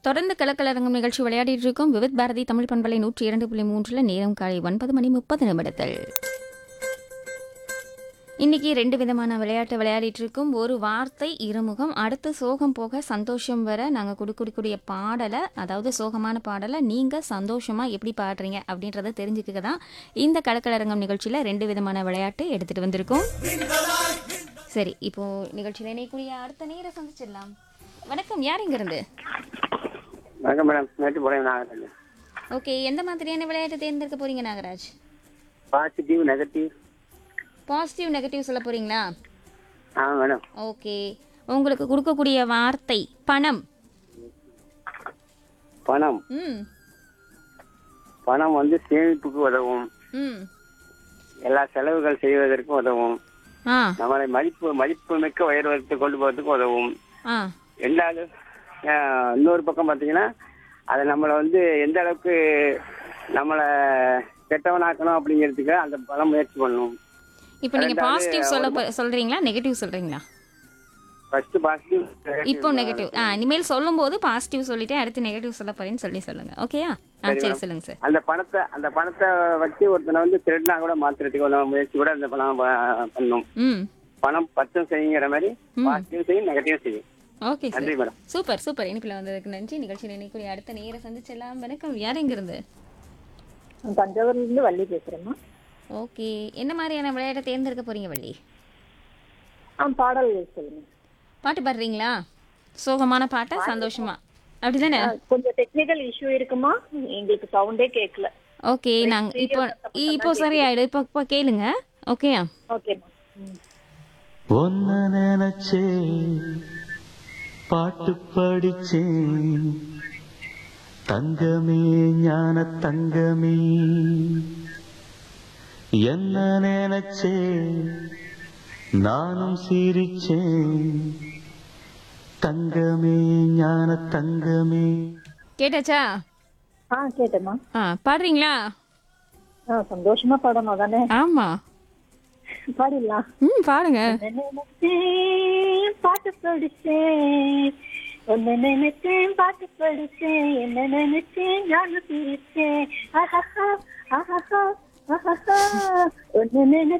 தொடர்ந்து கலக்கலரங்கம் நிகழ்ச்சி விளையாடிட்டு இருக்கோம் விவித் பாரதி தமிழ் பண்பலை நூற்றி இரண்டு புள்ளி மூன்றுல நேரம் காலை ஒன்பது மணி முப்பது நிமிடத்தில் இன்னைக்கு ரெண்டு விதமான விளையாட்டு விளையாடிட்டு இருக்கோம் ஒரு வார்த்தை இருமுகம் அடுத்து சோகம் போக சந்தோஷம் வர நாங்கள் கொடுக்கக்கூடிய பாடலை அதாவது சோகமான பாடலை நீங்கள் சந்தோஷமாக எப்படி பாடுறீங்க அப்படின்றத தெரிஞ்சுக்க தான் இந்த கலக்கலரங்கம் நிகழ்ச்சியில் ரெண்டு விதமான விளையாட்டு எடுத்துகிட்டு வந்திருக்கோம் சரி இப்போ நிகழ்ச்சியில் இணையக்கூடிய அடுத்த நேர சந்திச்சிடலாம் வணக்கம் யார் இங்கிருந்து வணக்கம் மேடம் நேற்று போகிறேன் நாகராஜ் ஓகே எந்த மாதிரியான விளையாட்டு தேர்ந்தெடுக்க போறீங்க Nagaraj positive negative positive negative சொல்ல போறீங்களா ஆ மேடம் ஓகே உங்களுக்கு கொடுக்கக்கூடிய வார்த்தை பணம் பணம் ம் பணம் வந்து சேமிப்புக்கு உதவும் ம் எல்லா செலவுகள் செய்வதற்கும் உதவும் ஆ நம்மளை மதிப்பு மதிப்பு மிக்க உயர்வதற்கு கொண்டு போகிறதுக்கு உதவும் ஆ ரெண்டாவது ஆஹ், இன்னொரு பக்கம் பார்த்தீங்கன்னா அதை நம்மளை வந்து எந்த அளவுக்கு நம்மளை கெட்டவனாக்கணும் அப்படிங்கிறதுக்கு அந்த பலம் முயற்சி பண்ணணும் இப்போ நீங்க பாசிட்டிவ் சொல்ல போ- சொல்றீங்களா நெகட்டிவ் சொல்றீங்களா ஃபர்ஸ்ட் பாசிட்டிவ் இப்போ நெகட்டிவ் ஆ இனிமேல் சொல்லும்போது பாசிட்டிவ் சொல்லிட்டு அடுத்து நெகட்டிவ் சொல்ல போறேன்னு சொல்லி சொல்லுங்க ஓகேயா ஆ சரி சொல்லுங்க சார் அந்த பணத்தை அந்த பணத்தை வச்சு ஒருத்தனை வந்து திருடினா கூட மாத்துறதுக்கு ஒரு முயற்சி கூட அந்த பணம் ப- பண்ணும் ம் பணம் பத்தும் செய்யுங்கிற மாதிரி பாசிட்டிவ் செய்யும் நெகட்டிவ் செய்யும் ஓகே சார் நன்றி மேடம் சூப்பர் சூப்பர் இனிப்பில் வந்ததுக்கு நன்றி நிகழ்ச்சியில் இணைக்கூடிய அடுத்த நேர சந்திச்செல்லாம் வணக்கம் யார் இங்கிருந்து தஞ்சாவூர்ல இருந்து வள்ளி பேசுறேம்மா ஓகே என்ன மாதிரியான விளையாட்டை தேர்ந்தெடுக்க போறீங்க வள்ளி ஆ பாடல் சொல்லுங்க பாட்டு பாடுறீங்களா சோகமான பாட்டா சந்தோஷமா அப்படிதானே ஆ, கொஞ்சம் டெக்னிக்கல் இஷ்யூ இருக்குமா எங்களுக்கு சவுண்டே கேட்கல ஓகே நாங்க இப்போ இப்போ சரியாயிடும் இப்போ இப்போ கேளுங்க ஓகேயா ஓகேம்மா ம். ஒன்ன நினைச்சே பாட்டு படிச்சேன் தங்கமே ஞான தங்கமே என்ன நினைச்சே நானும் சிரிச்சேன் தங்கமே ஞான தங்கமே கேட்டாச்சா ஆ கேட்டேம்மா ஆ பாடுறீங்களா ஆ சந்தோஷமா பாடணும் தானே ஆமா பாடிடலாம் ம் பாடுங்க நினைச்சேன் பாட்டு படிச்சேன் ஒன்னு நினைச்சேன் பாட்டு படிச்சேன் என்ன நினைச்சேன் நானும் சிரிச்சேன் ஆஹா ஆஹா ஆஹா ஒன்னு நினைச்சேன்